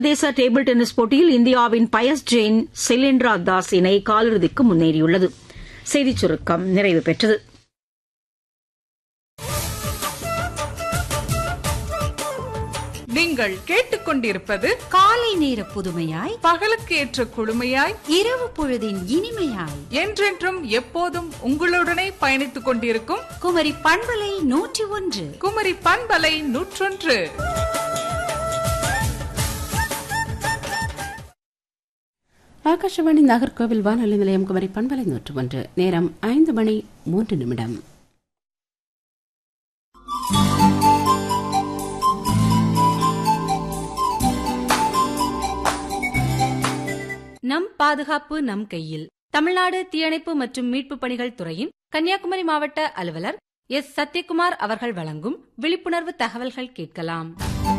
சர்வதேச table tennis போட்டியில் இந்தியாவின் பயஸ் ஜெயின் சிலிண்ட்ரா தாஸ் இணை காலிறுதிக்கு முன்னேறியுள்ளது செய்திச் சுருக்கம் நிறைவு பெற்றது நீங்கள் கேட்டுக்கொண்டிருப்பது காலை நேர புதுமையாய் பகலுக்கு ஏற்ற குழுமையாய் இரவு பொழுதின் இனிமையாய் என்றென்றும் எப்போதும் உங்களுடனே பயணித்துக் கொண்டிருக்கும் குமரி பண்பலை நூற்றி ஒன்று குமரி பண்பலை நூற்றொன்று ஆகாஷவாணி நாகர்கோவில் வானொலி நிலையம் குமரி பண்பலை நூற்று ஒன்று நேரம் ஐந்து மணி மூன்று நிமிடம் நம் பாதுகாப்பு நம் கையில் தமிழ்நாடு தீயணைப்பு மற்றும் மீட்பு பணிகள் துறையின் கன்னியாகுமரி மாவட்ட அலுவலர் எஸ் சத்யகுமார் அவர்கள் வழங்கும் விழிப்புணர்வு தகவல்கள் கேட்கலாம்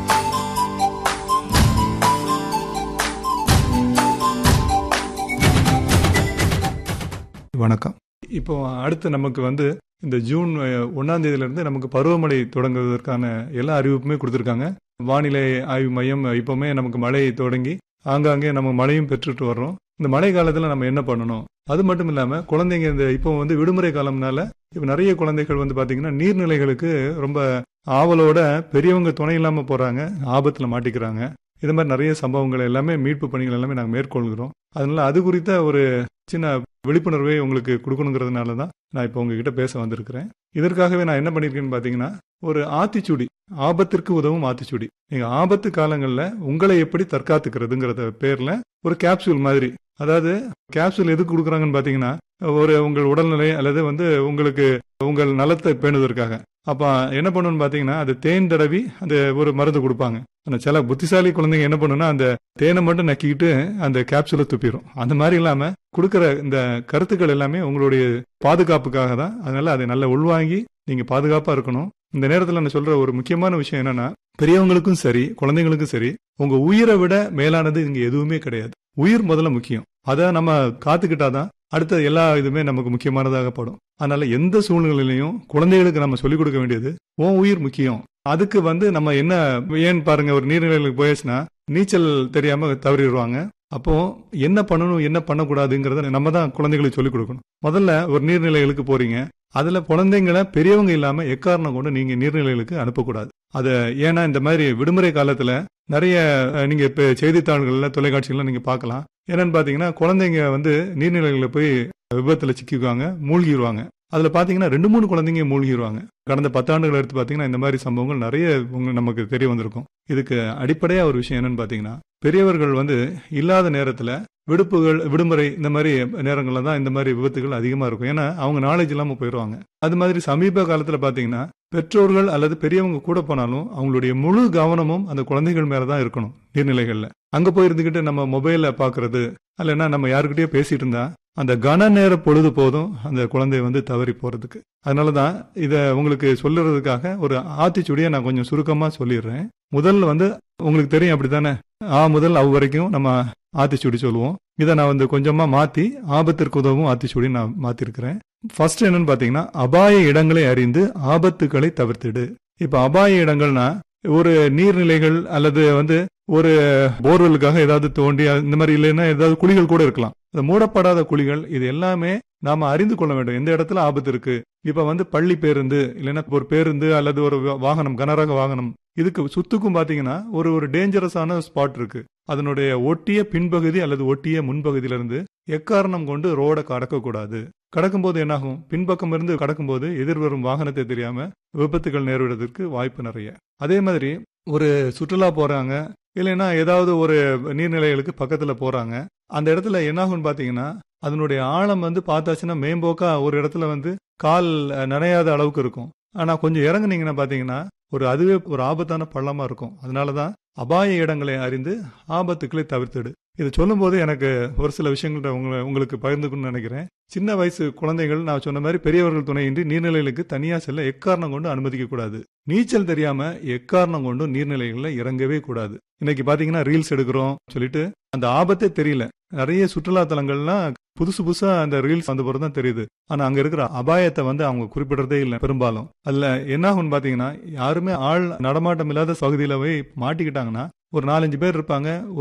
வணக்கம் இப்போ அடுத்து நமக்கு வந்து இந்த ஜூன் அஹ், ஒண்ணாம் தேதியிலிருந்து நமக்கு பருவமழை தொடங்குவதற்கான எல்லா அறிவிப்புமே கொடுத்துருக்காங்க வானிலை ஆய்வு மையம் இப்போவுமே நமக்கு மழை தொடங்கி ஆங்காங்கே நம்ம மழையும் பெற்றுட்டு வர்றோம் இந்த மழை காலத்தில் நம்ம என்ன பண்ணணும் அது மட்டும் இல்லாமல் குழந்தைங்க இந்த இப்போ வந்து விடுமுறை காலம்னால இப்போ நிறைய குழந்தைகள் வந்து பார்த்தீங்கன்னா நீர்நிலைகளுக்கு ரொம்ப ஆவலோட பெரியவங்க துணை இல்லாமல் போகிறாங்க ஆபத்தில் மாட்டிக்கிறாங்க இது மாதிரி நிறைய சம்பவங்கள் எல்லாமே மீட்பு பணிகள் எல்லாமே நாங்கள் மேற்கொள்கிறோம் அதனால அது குறித்த ஒரு சின்ன விழிப்புணர்வை உங்களுக்கு கொடுக்கணுங்கிறதுனால தான் நான் இப்போ உங்ககிட்ட பேச வந்திருக்கிறேன் இதற்காகவே நான் என்ன பண்ணியிருக்கேன்னு பார்த்தீங்கன்னா ஒரு ஆத்திச்சூடி ஆபத்திற்கு உதவும் ஆத்திச்சூடி நீங்க ஆபத்து காலங்களில் உங்களை எப்படி தற்காத்துக்கிறதுங்கிறத பேர்ல ஒரு கேப்சூல் மாதிரி அதாவது கேப்சூல் எதுக்கு கொடுக்குறாங்கன்னு பார்த்தீங்கன்னா ஒரு உங்கள் உடல்நிலை அல்லது வந்து உங்களுக்கு உங்கள் நலத்தை பேணுவதற்காக அப்ப என்ன பண்ணணும்னு பார்த்தீங்கன்னா அது தேன் தடவி அந்த ஒரு மருந்து கொடுப்பாங்க ஆனா சில புத்திசாலி குழந்தைங்க என்ன பண்ணுன்னா அந்த தேனை மட்டும் நக்கிக்கிட்டு அந்த கேப்சூலை துப்பிடும் அந்த மாதிரி இல்லாம கொடுக்குற இந்த கருத்துக்கள் எல்லாமே உங்களுடைய பாதுகாப்புக்காக தான் அதனால அதை நல்லா உள்வாங்கி நீங்க பாதுகாப்பா இருக்கணும் இந்த நேரத்தில் நான் சொல்ற ஒரு முக்கியமான விஷயம் என்னன்னா பெரியவங்களுக்கும் சரி குழந்தைங்களுக்கும் சரி உங்க உயிரை விட மேலானது இங்க எதுவுமே கிடையாது உயிர் முதல்ல முக்கியம் அதை நம்ம காத்துக்கிட்டாதான் அடுத்த எல்லா இதுவுமே நமக்கு முக்கியமானதாக படும் அதனால எந்த சூழ்நிலையிலையும் குழந்தைகளுக்கு நம்ம சொல்லிக் கொடுக்க வேண்டியது உன் உயிர் முக்கியம் அதுக்கு வந்து நம்ம என்ன ஏன் பாருங்க ஒரு நீர்நிலைகளுக்கு போயாச்சுன்னா நீச்சல் தெரியாம தவறிடுவாங்க அப்போ என்ன பண்ணணும் என்ன பண்ணக்கூடாதுங்கிறத நம்ம தான் குழந்தைகளுக்கு சொல்லிக் கொடுக்கணும் முதல்ல ஒரு நீர்நிலைகளுக்கு போறீங்க அதுல குழந்தைங்களை பெரியவங்க இல்லாம எக்காரணம் கொண்டு நீங்க நீர்நிலைகளுக்கு அனுப்பக்கூடாது அத ஏன்னா இந்த மாதிரி விடுமுறை காலத்துல நிறைய அஹ், நீங்க இப்ப செய்தித்தாள்கள்ல தொலைக்காட்சிகள்ல நீங்க பார்க்கலாம் என்னன்னு பாத்தீங்கன்னா குழந்தைங்க வந்து நீர்நிலைகள்ல போய் விபத்துல சிக்கிக்குவாங்க மூழ்கிடுவாங்க அதுல பாத்தீங்கன்னா ரெண்டு மூணு குழந்தைங்க மூழ்கிடுவாங்க கடந்த பத்தாண்டுகள் எடுத்து பாத்தீங்கன்னா இந்த மாதிரி சம்பவங்கள் நிறைய உங்க நமக்கு தெரிய வந்திருக்கும் இதுக்கு அடிப்படையா ஒரு விஷயம் என்னன்னு பாத்தீங்கன்னா பெரியவர்கள் வந்து இல்லாத நேரத்துல விடுப்புகள் விடுமுறை இந்த மாதிரி நேரங்கள்ல தான் இந்த மாதிரி விபத்துகள் அதிகமா இருக்கும் ஏன்னா அவங்க நாலேஜ் இல்லாம போயிடுவாங்க அது மாதிரி சமீப காலத்துல பாத்தீங்கன்னா பெற்றோர்கள் அல்லது பெரியவங்க கூட போனாலும் அவங்களுடைய முழு கவனமும் அந்த குழந்தைகள் மேல தான் இருக்கணும் நீர்நிலைகள்ல அங்க போய் இருந்துகிட்டு நம்ம மொபைல்ல பாக்குறது அல்லனா நம்ம யாருக்கிட்டயோ பேசிட்டு இருந்தா அந்த கன நேர பொழுது போதும் அந்த குழந்தை வந்து தவறி போறதுக்கு அதனாலதான் இத உங்களுக்கு சொல்லுறதுக்காக ஒரு ஆத்திச்சுடியை நான் கொஞ்சம் சுருக்கமா சொல்லிடுறேன் முதல்ல வந்து உங்களுக்கு தெரியும் அப்படித்தானே ஆ முதல் அவ் வரைக்கும் நம்ம ஆத்திச்சூடி சொல்லுவோம் இதை நான் வந்து கொஞ்சமா மாத்தி ஆபத்திற்கு உதவும் ஆத்திச்சூடி நான் மாத்திருக்கிறேன் ஃபர்ஸ்ட் என்னன்னு பாத்தீங்கன்னா அபாய இடங்களை அறிந்து ஆபத்துகளை தவிர்த்திடு இப்ப அபாய இடங்கள்னா ஒரு நீர்நிலைகள் அல்லது வந்து ஒரு போர்வெலுக்காக ஏதாவது தோண்டி இந்த மாதிரி இல்லைன்னா ஏதாவது குழிகள் கூட இருக்கலாம் இந்த மூடப்படாத குழிகள் இது எல்லாமே நாம அறிந்து கொள்ள வேண்டும் எந்த இடத்துல ஆபத்து இருக்கு இப்ப வந்து பள்ளி பேருந்து இல்லைன்னா ஒரு பேருந்து அல்லது ஒரு வா- வாகனம் கனரக வாகனம் இதுக்கு சுத்துக்கும் பாத்தீங்கன்னா ஒரு ஒரு டேஞ்சரஸான ஸ்பாட் இருக்கு அதனுடைய ஒட்டிய பின்பகுதி அல்லது ஒட்டிய முன்பகுதியில இருந்து எக்காரணம் கொண்டு ரோட கடக்கக்கூடாது கடக்கும்போது என்னாகும் பின்பக்கம் இருந்து கடக்கும்போது எதிர்வரும் வாகனத்தை தெரியாம விபத்துகள் நேரிடுவதற்கு வாய்ப்பு நிறைய அதே மாதிரி ஒரு சுற்றுலா போறாங்க இல்லைன்னா ஏதாவது ஒரு நீர்நிலைகளுக்கு பக்கத்துல போறாங்க அந்த இடத்துல என்னாகும்னு பாத்தீங்கன்னா அதனுடைய ஆழம் வந்து பார்த்தாச்சுன்னா மேம்போக்கா ஒரு இடத்துல வந்து கால் அஹ், நனையாத அளவுக்கு இருக்கும் ஆனா கொஞ்சம் இறங்குனீங்கன்னா பாத்தீங்கன்னா ஒரு அதுவே ஒரு ஆபத்தான பள்ளமா இருக்கும் அதனாலதான் அபாய இடங்களை அறிந்து ஆபத்துக்களை தவிர்த்திடு இது சொல்லும்போது எனக்கு ஒரு சில விஷயங்கள்ட்ட உங்களை உங்களுக்கு பகிர்ந்துக்கணும்னு நினைக்கிறேன் சின்ன வயசு குழந்தைகள் நான் சொன்ன மாதிரி பெரியவர்கள் துணையின்றி நீர்நிலைகளுக்கு தனியா செல்ல எக்காரணம் கொண்டு அனுமதிக்க கூடாது நீச்சல் தெரியாம எக்காரணம் கொண்டும் நீர்நிலைகள்ல இறங்கவே கூடாது இன்னைக்கு பாத்தீங்கன்னா ரீல்ஸ் எடுக்கிறோம் சொல்லிட்டு அந்த ஆபத்தே தெரியல நிறைய சுற்றுலா தலங்கள்லாம் புதுசு புதுசா அந்த ரீல்ஸ் வந்த பிறகு தான் தெரியுது ஆனா அங்க இருக்கிற அபாயத்தை வந்து அவங்க குறிப்பிடுறதே இல்லை பெரும்பாலும் அதுல என்ன ஆகும்னு பாத்தீங்கன்னா யாருமே ஆள் நடமாட்டம் இல்லாத பகுதியில போய் மாட்டிக்கிட்டாங்கன்னா ஒரு நாலஞ்சு பேர் இருப்பாங்க